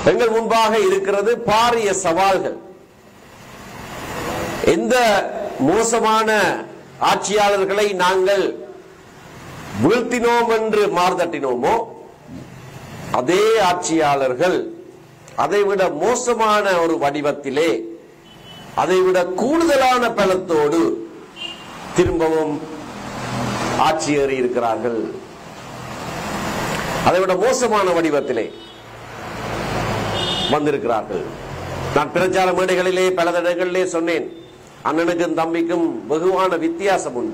எங்கள் முன்பாக இருக்கிறது பாரிய சவால்கள் எந்த மோசமான ஆட்சியாளர்களை நாங்கள் வீழ்த்தினோம் என்று மார்தட்டினோமோ அதே ஆட்சியாளர்கள் அதைவிட மோசமான ஒரு வடிவத்திலே அதைவிட கூடுதலான பலத்தோடு திரும்பவும் ஆட்சியேறி இருக்கிறார்கள் அதைவிட மோசமான வடிவத்திலே வந்திருக்கிறார்கள் நான் பிரச்சார மேடைகளிலே பல தடங்களிலே சொன்னேன் அண்ணனுக்கும் தம்பிக்கும் வெகுவான வித்தியாசம் உண்டு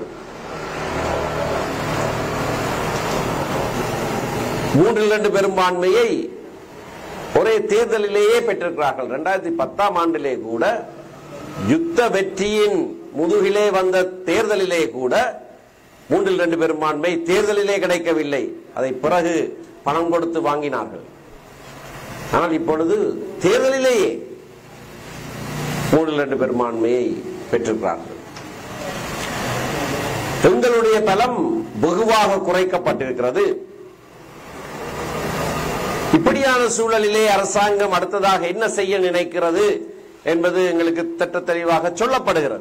மூன்றில் இரண்டு பெரும்பான்மையை ஒரே தேர்தலிலேயே பெற்றிருக்கிறார்கள் இரண்டாயிரத்தி பத்தாம் ஆண்டிலே கூட யுத்த வெற்றியின் முதுகிலே வந்த தேர்தலிலே கூட மூன்றில் இரண்டு பெரும்பான்மை தேர்தலிலே கிடைக்கவில்லை அதை பிறகு பணம் கொடுத்து வாங்கினார்கள் ஆனால் இப்பொழுது தேர்தலிலேயே மூன்றில் இரண்டு பெரும்பான்மையை பெற்றிருக்கிறார்கள் எங்களுடைய பலம் வெகுவாக குறைக்கப்பட்டிருக்கிறது இப்படியான சூழலிலே அரசாங்கம் அடுத்ததாக என்ன செய்ய நினைக்கிறது என்பது எங்களுக்கு திட்ட தெளிவாக சொல்லப்படுகிறது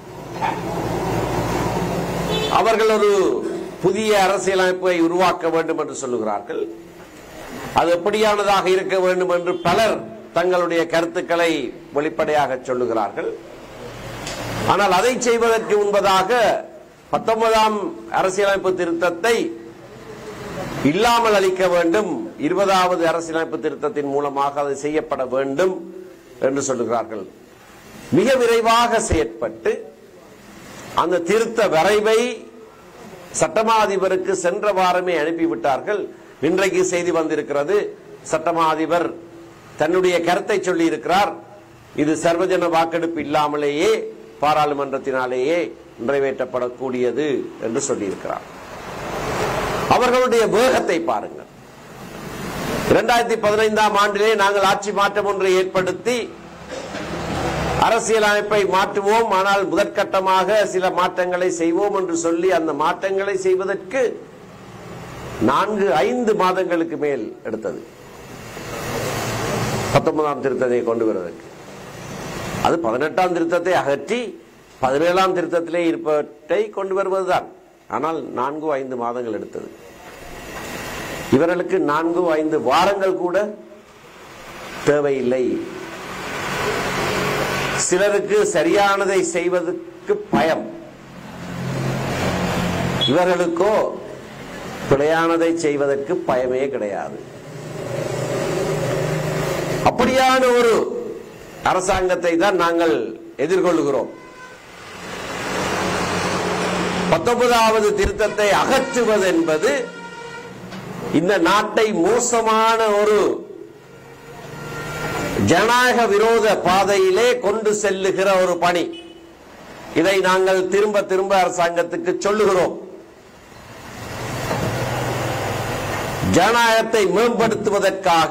அவர்கள் ஒரு புதிய அரசியலமைப்பை உருவாக்க வேண்டும் என்று சொல்லுகிறார்கள் அது எப்படியானதாக இருக்க வேண்டும் என்று பலர் தங்களுடைய கருத்துக்களை வெளிப்படையாக சொல்லுகிறார்கள் ஆனால் அதை செய்வதற்கு முன்பதாக பத்தொன்பதாம் அரசியலமைப்பு திருத்தத்தை இல்லாமல் அளிக்க வேண்டும் இருபதாவது அரசியலமைப்பு திருத்தத்தின் மூலமாக அது செய்யப்பட வேண்டும் என்று சொல்லுகிறார்கள் மிக விரைவாக செயற்பட்டு அந்த திருத்த வரைவை சட்டமா அதிபருக்கு சென்ற வாரமே அனுப்பிவிட்டார்கள் இன்றைக்கு செய்தி வந்திருக்கிறது சட்டமா அதிபர் தன்னுடைய கருத்தை சொல்லி இருக்கிறார் இது சர்வஜன வாக்கெடுப்பு இல்லாமலேயே பாராளுமன்றத்தினாலேயே நிறைவேற்றப்படக்கூடியது என்று சொல்லியிருக்கிறார் அவர்களுடைய வேகத்தை பாருங்கள் இரண்டாயிரத்தி பதினைந்தாம் ஆண்டிலே நாங்கள் ஆட்சி மாற்றம் ஒன்றை ஏற்படுத்தி அரசியல் அமைப்பை மாற்றுவோம் ஆனால் முதற்கட்டமாக சில மாற்றங்களை செய்வோம் என்று சொல்லி அந்த மாற்றங்களை செய்வதற்கு நான்கு ஐந்து மாதங்களுக்கு மேல் எடுத்தது பத்தொன்பதாம் திருத்தத்தை கொண்டு வருவதற்கு அது பதினெட்டாம் திருத்தத்தை அகற்றி பதினேழாம் திருத்தத்திலே இருப்பவற்றை கொண்டு வருவதுதான் ஆனால் நான்கு ஐந்து மாதங்கள் எடுத்தது இவர்களுக்கு நான்கு ஐந்து வாரங்கள் கூட தேவையில்லை சிலருக்கு சரியானதை செய்வதற்கு பயம் இவர்களுக்கோ பிழையானதை செய்வதற்கு பயமே கிடையாது அப்படியான ஒரு அரசாங்கத்தை தான் நாங்கள் எதிர்கொள்கிறோம் பத்தொன்பதாவது திருத்தத்தை அகற்றுவது என்பது இந்த நாட்டை மோசமான ஒரு ஜனநாயக விரோத பாதையிலே கொண்டு செல்லுகிற ஒரு பணி இதை நாங்கள் திரும்ப திரும்ப அரசாங்கத்துக்கு சொல்லுகிறோம் ஜனநாயகத்தை மேம்படுத்துவதற்காக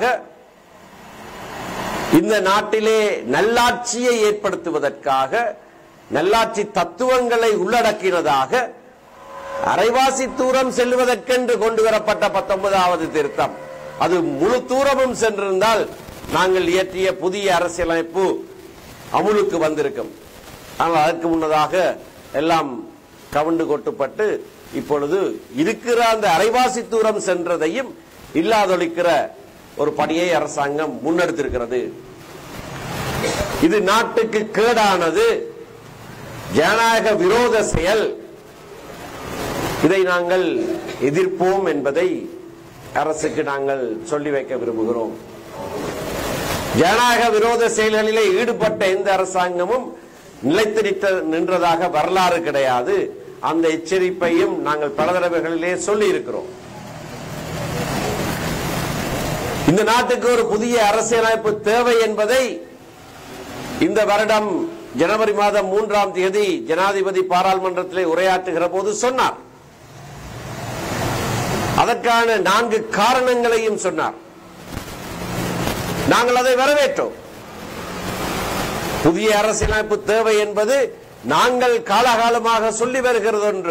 இந்த நாட்டிலே நல்லாட்சியை ஏற்படுத்துவதற்காக நல்லாட்சி தத்துவங்களை உள்ளடக்கினதாக அரைவாசி தூரம் செல்வதற்கென்று கொண்டு வரப்பட்ட பத்தொன்பதாவது திருத்தம் அது முழு தூரமும் சென்றிருந்தால் நாங்கள் இயற்றிய புதிய அரசியலமைப்பு அமுலுக்கு வந்திருக்கும் ஆனால் அதற்கு முன்னதாக எல்லாம் கவுண்டு கொட்டுப்பட்டு இப்பொழுது இருக்கிற அந்த அரைவாசி தூரம் சென்றதையும் இல்லாதொழிக்கிற ஒரு பணியை அரசாங்கம் முன்னெடுத்திருக்கிறது இது நாட்டுக்கு கேடானது ஜனநாயக விரோத செயல் இதை நாங்கள் எதிர்ப்போம் என்பதை அரசுக்கு நாங்கள் சொல்லி வைக்க விரும்புகிறோம் ஜனநாயக விரோத செயல்களிலே ஈடுபட்ட எந்த அரசாங்கமும் நிலைத்து நிற்ற நின்றதாக வரலாறு கிடையாது அந்த எச்சரிப்பையும் நாங்கள் பல தடவைகளிலே சொல்லி இருக்கிறோம் இந்த நாட்டுக்கு ஒரு புதிய அரசியலமைப்பு தேவை என்பதை இந்த வருடம் ஜனவரி மாதம் மூன்றாம் தேதி ஜனாதிபதி பாராளுமன்றத்திலே உரையாற்றுகிற போது சொன்னார் அதற்கான நான்கு காரணங்களையும் சொன்னார் நாங்கள் அதை வரவேற்றோம் புதிய அரசியலமைப்பு தேவை என்பது நாங்கள் காலகாலமாக சொல்லி வருகிறது ஒன்று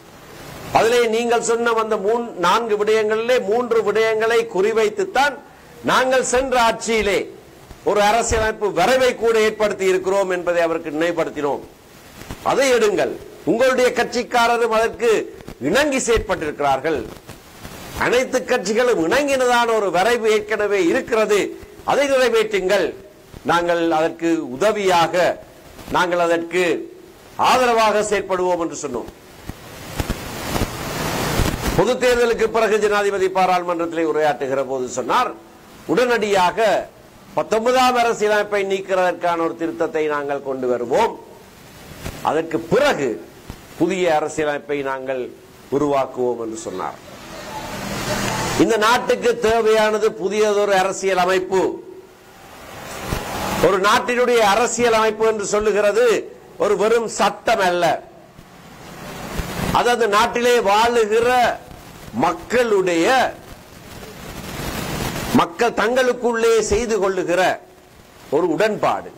அதிலே நீங்கள் சொன்ன அந்த மூன் நான்கு விடயங்களிலே மூன்று விடயங்களை குறிவைத்துத்தான் நாங்கள் சென்ற ஆட்சியிலே ஒரு அரசியலமைப்பு வரைவை கூட ஏற்படுத்தி இருக்கிறோம் என்பதை அவருக்கு நினைவுபடுத்தினோம் அதை எடுங்கள் உங்களுடைய கட்சிக்காரரும் அதற்கு இணங்கி செயற்பட்டிருக்கிறார்கள் அனைத்து கட்சிகளும் இணங்கினதான ஒரு வரைவு ஏற்கனவே இருக்கிறது அதை நிறைவேற்றுங்கள் நாங்கள் அதற்கு உதவியாக நாங்கள் அதற்கு ஆதரவாக செயற்படுவோம் என்று சொன்னோம் பொது தேர்தலுக்கு பிறகு ஜனாதிபதி பாராளுமன்றத்திலே உரையாற்றுகிற போது சொன்னார் உடனடியாக பத்தொன்பதாம் அரசியலமைப்பை நீக்கிறதற்கான ஒரு திருத்தத்தை நாங்கள் கொண்டு வருவோம் அதற்கு பிறகு புதிய அரசியலமைப்பை நாங்கள் உருவாக்குவோம் என்று சொன்னார் இந்த நாட்டுக்கு தேவையானது புதியதொரு அரசியல் அமைப்பு ஒரு நாட்டினுடைய அரசியல் அமைப்பு என்று சொல்லுகிறது ஒரு வெறும் சட்டம் அல்ல அது அந்த நாட்டிலே வாழுகிற மக்களுடைய மக்கள் தங்களுக்குள்ளே செய்து கொள்ளுகிற ஒரு உடன்பாடு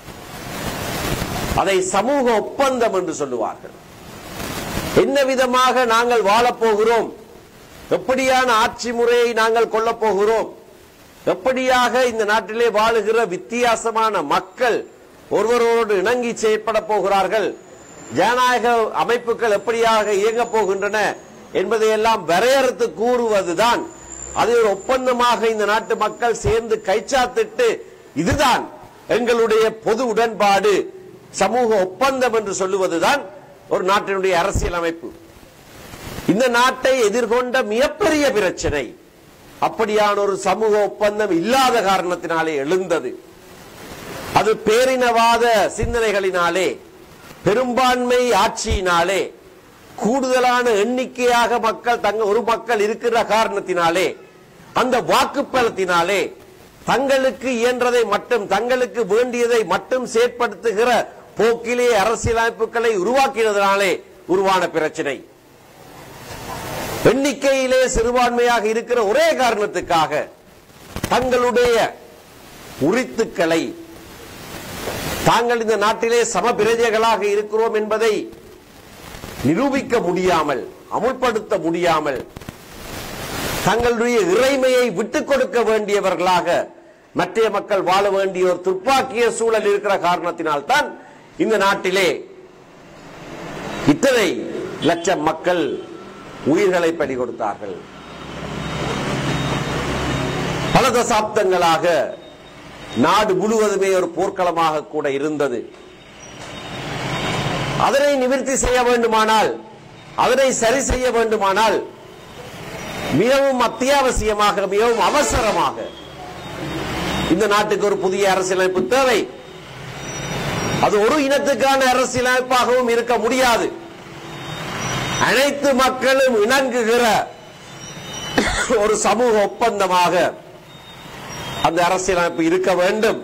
அதை சமூக ஒப்பந்தம் என்று சொல்லுவார்கள் என்ன விதமாக நாங்கள் வாழப்போகிறோம் எப்படியான ஆட்சி முறையை நாங்கள் கொள்ளப் போகிறோம் எப்படியாக இந்த நாட்டிலே வாழுகிற வித்தியாசமான மக்கள் ஒருவரோடு இணங்கி செயற்பட போகிறார்கள் ஜனநாயக அமைப்புகள் எப்படியாக இயங்கப் போகின்றன என்பதையெல்லாம் வரையறுத்து கூறுவதுதான் அது ஒரு ஒப்பந்தமாக இந்த நாட்டு மக்கள் சேர்ந்து கைச்சாத்திட்டு இதுதான் எங்களுடைய பொது உடன்பாடு சமூக ஒப்பந்தம் என்று சொல்லுவதுதான் ஒரு நாட்டினுடைய அரசியல் அமைப்பு இந்த நாட்டை எதிர்கொண்ட மிகப்பெரிய பிரச்சனை அப்படியான ஒரு சமூக ஒப்பந்தம் இல்லாத காரணத்தினாலே எழுந்தது அது பேரினவாத சிந்தனைகளினாலே பெரும்பான்மை ஆட்சியினாலே கூடுதலான எண்ணிக்கையாக மக்கள் தங்க ஒரு மக்கள் இருக்கிற காரணத்தினாலே அந்த வாக்குப்பலத்தினாலே தங்களுக்கு இயன்றதை மட்டும் தங்களுக்கு வேண்டியதை மட்டும் செயற்படுத்துகிற போக்கிலே அரசியலமைப்புகளை உருவாக்கினதினாலே உருவான பிரச்சனை எண்ணிக்கையிலே சிறுபான்மையாக இருக்கிற ஒரே காரணத்துக்காக தங்களுடைய உரித்துக்களை தாங்கள் இந்த நாட்டிலே சம பிரஜைகளாக இருக்கிறோம் என்பதை நிரூபிக்க முடியாமல் அமுல்படுத்த முடியாமல் தங்களுடைய இறைமையை விட்டுக் கொடுக்க வேண்டியவர்களாக மற்ற மக்கள் வாழ வேண்டிய ஒரு துப்பாக்கிய சூழல் இருக்கிற காரணத்தினால் தான் இந்த நாட்டிலே இத்தனை லட்சம் மக்கள் உயிர்களை பலி கொடுத்தார்கள் பல தசாப்தங்களாக நாடு முழுவதுமே ஒரு போர்க்களமாக கூட இருந்தது அதனை நிவர்த்தி செய்ய வேண்டுமானால் அதனை சரி செய்ய வேண்டுமானால் மிகவும் அத்தியாவசியமாக மிகவும் அவசரமாக இந்த நாட்டுக்கு ஒரு புதிய அரசியலமைப்பு தேவை அது ஒரு இனத்துக்கான அரசியலமைப்பாகவும் இருக்க முடியாது அனைத்து மக்களும் இணங்குகிற ஒரு சமூக ஒப்பந்தமாக அந்த அரசியலமைப்பு இருக்க வேண்டும்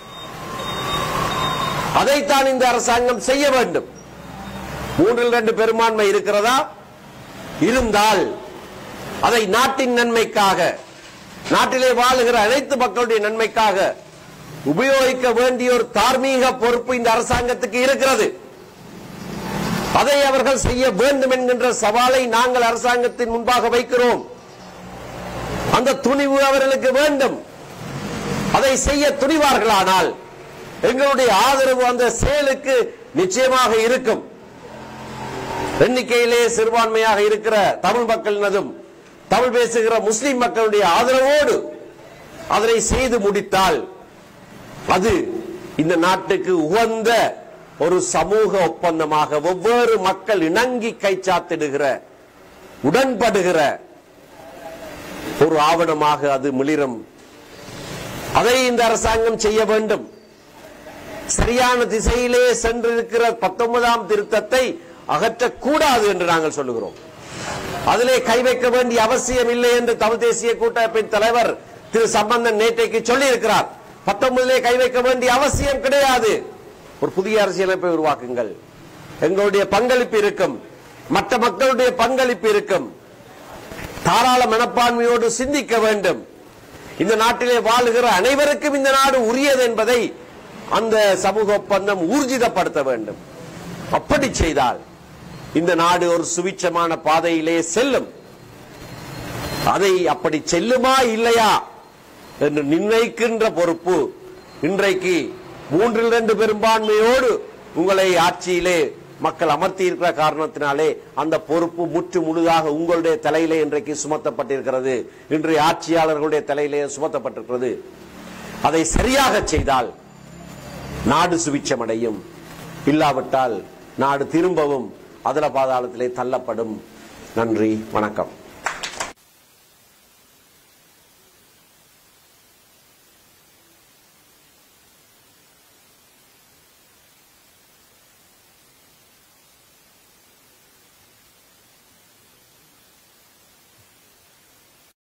அதைத்தான் இந்த அரசாங்கம் செய்ய வேண்டும் மூன்றில் ரெண்டு பெரும்பான்மை இருக்கிறதா இருந்தால் அதை நாட்டின் நன்மைக்காக நாட்டிலே வாழுகிற அனைத்து மக்களுடைய நன்மைக்காக உபயோகிக்க வேண்டிய ஒரு தார்மீக பொறுப்பு இந்த அரசாங்கத்துக்கு இருக்கிறது அதை அவர்கள் செய்ய வேண்டும் என்கின்ற சவாலை நாங்கள் அரசாங்கத்தின் முன்பாக வைக்கிறோம் அந்த துணிவு அவர்களுக்கு வேண்டும் அதை செய்ய துணிவார்களானால் எங்களுடைய ஆதரவு அந்த செயலுக்கு நிச்சயமாக இருக்கும் எண்ணிக்கையிலே சிறுபான்மையாக இருக்கிற தமிழ் மக்களினதும் தமிழ் பேசுகிற முஸ்லிம் மக்களுடைய ஆதரவோடு அதனை செய்து முடித்தால் அது இந்த நாட்டுக்கு உகந்த ஒரு சமூக ஒப்பந்தமாக ஒவ்வொரு மக்கள் இணங்கி கைச்சாத்திடுகிற உடன்படுகிற ஒரு ஆவணமாக அது மிளிரும் அதை இந்த அரசாங்கம் செய்ய வேண்டும் சரியான திசையிலே சென்றிருக்கிற பத்தொன்பதாம் திருத்தத்தை அகற்றக்கூடாது என்று நாங்கள் சொல்லுகிறோம் அதிலே கை வைக்க வேண்டிய அவசியம் இல்லை என்று தமிழ் தேசிய கூட்டமைப்பின் தலைவர் திரு சம்பந்தன் நேற்றைக்கு சொல்லியிருக்கிறார் பத்தொன்பதிலே கை வைக்க வேண்டிய அவசியம் கிடையாது ஒரு புதிய அரசியலமைப்பை உருவாக்குங்கள் எங்களுடைய பங்களிப்பு இருக்கும் மற்ற மக்களுடைய பங்களிப்பு இருக்கும் தாராள மனப்பான்மையோடு சிந்திக்க வேண்டும் இந்த நாட்டிலே வாழுகிற அனைவருக்கும் இந்த நாடு உரியது என்பதை அந்த சமூக ஒப்பந்தம் ஊர்ஜிதப்படுத்த வேண்டும் அப்படி செய்தால் இந்த நாடு ஒரு சுவிட்சமான பாதையிலே செல்லும் அதை அப்படி செல்லுமா இல்லையா என்று நிர்ணயிக்கின்ற பொறுப்பு இன்றைக்கு மூன்றில் இரண்டு பெரும்பான்மையோடு உங்களை ஆட்சியிலே மக்கள் அமர்த்தி இருக்கிற காரணத்தினாலே அந்த பொறுப்பு முற்று முழுதாக உங்களுடைய தலையிலே இன்றைக்கு சுமத்தப்பட்டிருக்கிறது இன்றைய ஆட்சியாளர்களுடைய தலையிலே சுமத்தப்பட்டிருக்கிறது அதை சரியாக செய்தால் நாடு சுபிச்சமடையும் இல்லாவிட்டால் நாடு திரும்பவும் அதல பாதாளத்திலே தள்ளப்படும் நன்றி வணக்கம்